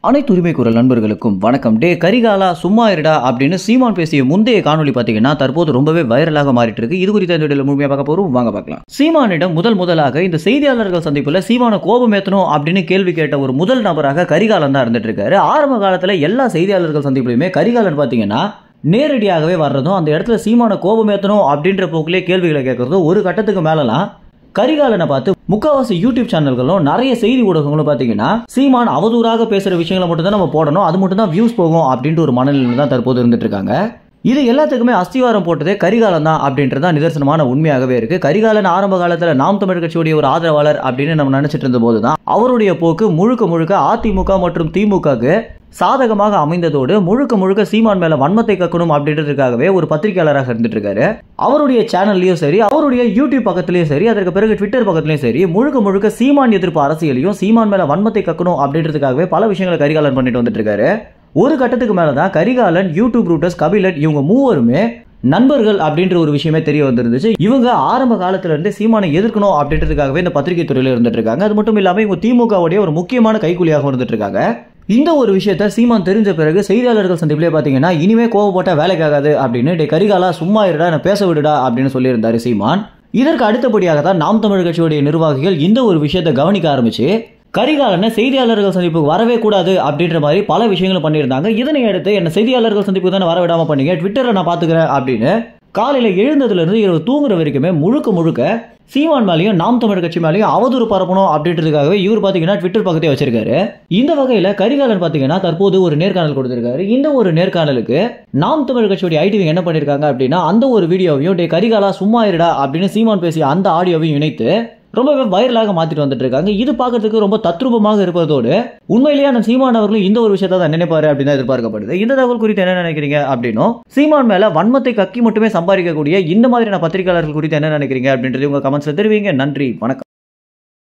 அனைத்து உரிமை குரல் நண்பர்களுக்கும் வணக்கம் டே கரிகாலா சும்மா இருடா அப்படின்னு சீமான் பேசிய முந்தைய காணொளி பார்த்தீங்கன்னா தற்போது ரொம்பவே வைரலாக மாறிட்டு இருக்கு இது குறித்த இந்த வீடியோவில் முழுமையாக பார்க்க போறோம் வாங்க பார்க்கலாம் சீமானிடம் முதல் முதலாக இந்த செய்தியாளர்கள் சந்திப்புல சீமான கோபம் ஏத்தணும் அப்படின்னு கேள்வி கேட்ட ஒரு முதல் நபராக கரிகாலன் தான் இருந்துட்டு இருக்காரு ஆரம்ப காலத்துல எல்லா செய்தியாளர்கள் சந்திப்புலையுமே கரிகாலன் பார்த்தீங்கன்னா நேரடியாகவே வர்றதும் அந்த இடத்துல சீமான கோபம் ஏத்தணும் அப்படின்ற போக்கிலே கேள்விகளை கேட்கறதும் ஒரு கட்டத்துக்கு மேலலாம் கரிகாலனை பார்த்து முக்காவாசி யூடியூப் சேனல்களும் நிறைய செய்தி ஊடகங்களும் பார்த்தீங்கன்னா சீமான் அவதூறாக பேசுற விஷயங்களை மட்டும் தான் நம்ம போடணும் அது மட்டும் தான் வியூஸ் போகும் அப்படின்ட்டு ஒரு மனநிலையில் தான் தற்போது இருந்துட்டு இருக்காங்க இது எல்லாத்துக்குமே அஸ்திவாரம் போட்டதே கரிகாலன் தான் அப்படின்றதா நிதர்சனமான உண்மையாகவே இருக்கு கரிகாலன் ஆரம்ப காலத்துல நாம் தமிழ் கட்சியுடைய ஒரு ஆதரவாளர் அப்படின்னு நம்ம நினைச்சிட்டு இருந்த போது தான் அவருடைய போக்கு முழுக்க முழுக்க அதிமுக மற்றும் திமுகக்கு சாதகமாக அமைந்ததோடு முழுக்க முழுக்க சீமான் மேல வன்மத்தை கக்கணும் அப்படின்றதுக்காகவே ஒரு பத்திரிகையாளராக இருந்துட்டு இருக்காரு அவருடைய சேனல்லையும் சரி அவருடைய யூடியூப் பக்கத்துலயும் சரி அதற்கு பிறகு ட்விட்டர் பக்கத்துலயும் சரி முழுக்க முழுக்க சீமான் எதிர்ப்பு அரசியலையும் சீமான் மேல வன்மத்தை கக்கணும் அப்படின்றதுக்காகவே பல விஷயங்களை கரிகாலன் பண்ணிட்டு வந்துட்டு இருக்காரு ஒரு கட்டத்துக்கு மேலதான் கரிகாலன் யூடியூப் ரூட்டர்ஸ் கபிலன் இவங்க மூவருமே நண்பர்கள் அப்படின்ற ஒரு விஷயமே தெரிய வந்துருந்துச்சு இவங்க ஆரம்ப காலத்துல இருந்து சீமானை எதிர்க்கணும் அப்படின்றதுக்காகவே இந்த பத்திரிகை துறையில இருந்துட்டு இருக்காங்க அது மட்டும் இல்லாம இவங்க திமுகவுடைய ஒரு முக்கியமான கைக்கூலியாக இருந்துட்டு இருக்காங்க இந்த ஒரு விஷயத்த சீமான் தெரிஞ்ச பிறகு செய்தியாளர்கள் சந்திப்பிலே பார்த்தீங்கன்னா இனிமே கோவப்பட்டா வேலைக்காகாது அப்படின்னு டே கரிகாலா சும்மா இருடா என்ன பேச விடுடா அப்படின்னு சொல்லியிருந்தாரு சீமான் இதற்கு அடுத்தபடியாக தான் நாம் தமிழ் கட்சியுடைய நிர்வாகிகள் இந்த ஒரு விஷயத்தை கவனிக்க ஆரம்பிச்சு கரிகாலனை செய்தியாளர்கள் சந்திப்புக்கு வரவே கூடாது அப்படின்ற மாதிரி பல விஷயங்களும் பண்ணியிருந்தாங்க இதனை அடுத்து என்ன செய்தியாளர்கள் சந்திப்புக்கு தானே வர விடாம பண்ணீங்க ட்விட்டரில் நான் பார்த்துக்கிறேன் அப்படின்னு காலையில எழுந்ததுல இருந்து இரவு தூங்குற வரைக்குமே முழுக்க முழுக்க சீமான் மேலேயும் நாம் தமிழ் கட்சி மேலேயும் அவதூறு பரப்பணும் அப்படின்றதுக்காகவே இவர் பார்த்தீங்கன்னா ட்விட்டர் பக்கத்தை வச்சிருக்காரு இந்த வகையில் கரிகாலன் பார்த்தீங்கன்னா தற்போது ஒரு நேர்காணல் கொடுத்திருக்காரு இந்த ஒரு நேர்காணலுக்கு நாம் தமிழ் கட்சியுடைய ஐடிவி என்ன பண்ணியிருக்காங்க அப்படின்னா அந்த ஒரு வீடியோவையும் டே கரிகாலா சும்மா இருடா அப்படின்னு சீமான் பேசிய அந்த ஆடியோவையும் இணைத்து ரொம்பவே வைரலாக மாத்திட்டு வந்துட்டு இருக்காங்க இது பார்க்கறதுக்கு ரொம்ப தத்ரூபமாக இருப்பதோடு உண்மையிலேயே அந்த சீமான் அவர்களும் இந்த ஒரு விஷயத்தை தான் நினைப்பாரு அப்படின்னு தான் எதிர்பார்க்கப்படுது இந்த தகவல் குறித்து என்ன நினைக்கிறீங்க அப்படின்னும் சீமான் மேல வன்மத்தை கக்கி மட்டுமே சம்பாதிக்கக்கூடிய இந்த மாதிரியான பத்திரிகையாளர்கள் குறித்து என்ன நினைக்கிறீங்க அப்படின்றது உங்க கமெண்ட்ஸ்ல தெரிவிங்க நன்றி வணக்கம்